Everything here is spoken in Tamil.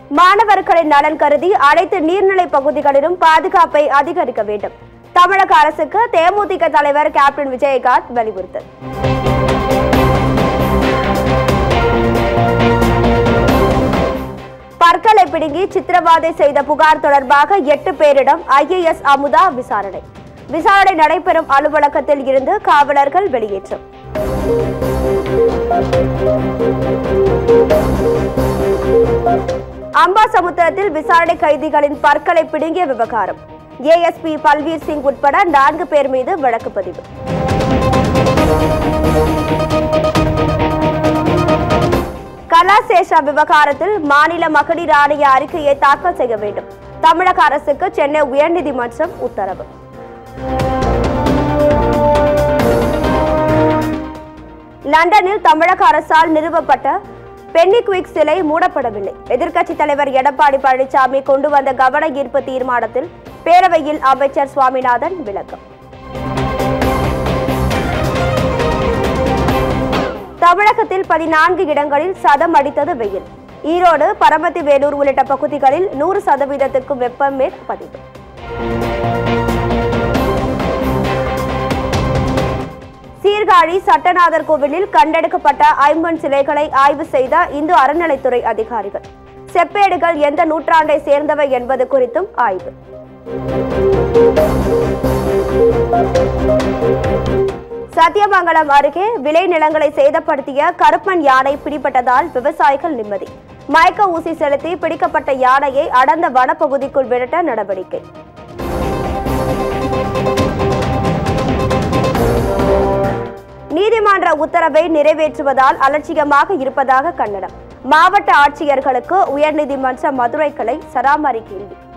மாணவர்களின் நலன் கருதி அனைத்து நீர்நிலை பகுதிகளிலும் பாதுகாப்பை அதிகரிக்க வேண்டும் தமிழக அரசுக்கு தேமுதிக தலைவர் கேப்டன் விஜயகாந்த் வலியுறுத்தல் பற்களை பிடுங்கி சித்திரவாதை செய்த புகார் தொடர்பாக எட்டு பேரிடம் ஐஏஎஸ் அமுதா விசாரணை விசாரணை நடைபெறும் அலுவலகத்தில் இருந்து காவலர்கள் வெளியேற்றம் அம்பாசமுத்திரத்தில் விசாரணை கைதிகளின் பற்களை பிடுங்கிய விவகாரம் ஏஎஸ்பி பல்வீர் சிங் உட்பட நான்கு பேர் மீது வழக்கு பதிவு கலாசேஷா விவகாரத்தில் மாநில மகளிர் ஆணைய அறிக்கையை தாக்கல் செய்ய வேண்டும் தமிழக அரசுக்கு சென்னை உயர்நீதிமன்றம் உத்தரவு லண்டனில் தமிழக அரசால் நிறுவப்பட்ட பென்னிக்விக் சிலை மூடப்படவில்லை எதிர்க்கட்சித் தலைவர் எடப்பாடி பழனிசாமி கொண்டு வந்த கவன ஈர்ப்பு தீர்மானத்தில் பேரவையில் அமைச்சர் சுவாமிநாதன் விளக்கம் தமிழகத்தில் பதினான்கு இடங்களில் சதம் அடித்தது வெயில் ஈரோடு பரமத்தி வேலூர் உள்ளிட்ட பகுதிகளில் நூறு சதவீதத்துக்கும் வெப்பம் மேல் பதிவு சீர்காழி சட்டநாதர் கோவிலில் கண்டெடுக்கப்பட்ட ஐம்பொன் சிலைகளை ஆய்வு செய்த இந்து அறநிலைத்துறை அதிகாரிகள் செப்பேடுகள் எந்த நூற்றாண்டை சேர்ந்தவை என்பது குறித்தும் ஆய்வு சத்தியமங்கலம் அருகே விளை நிலங்களை சேதப்படுத்திய கருப்பன் யானை பிடிபட்டதால் விவசாயிகள் நிம்மதி மயக்க ஊசி செலுத்தி பிடிக்கப்பட்ட யானையை அடர்ந்த வனப்பகுதிக்குள் விரட்ட நடவடிக்கை நீதிமன்ற உத்தரவை நிறைவேற்றுவதால் அலட்சியமாக இருப்பதாக கண்டனம் மாவட்ட ஆட்சியர்களுக்கு உயர்நீதிமன்ற மதுரை கிளை சராமரி கேள்வி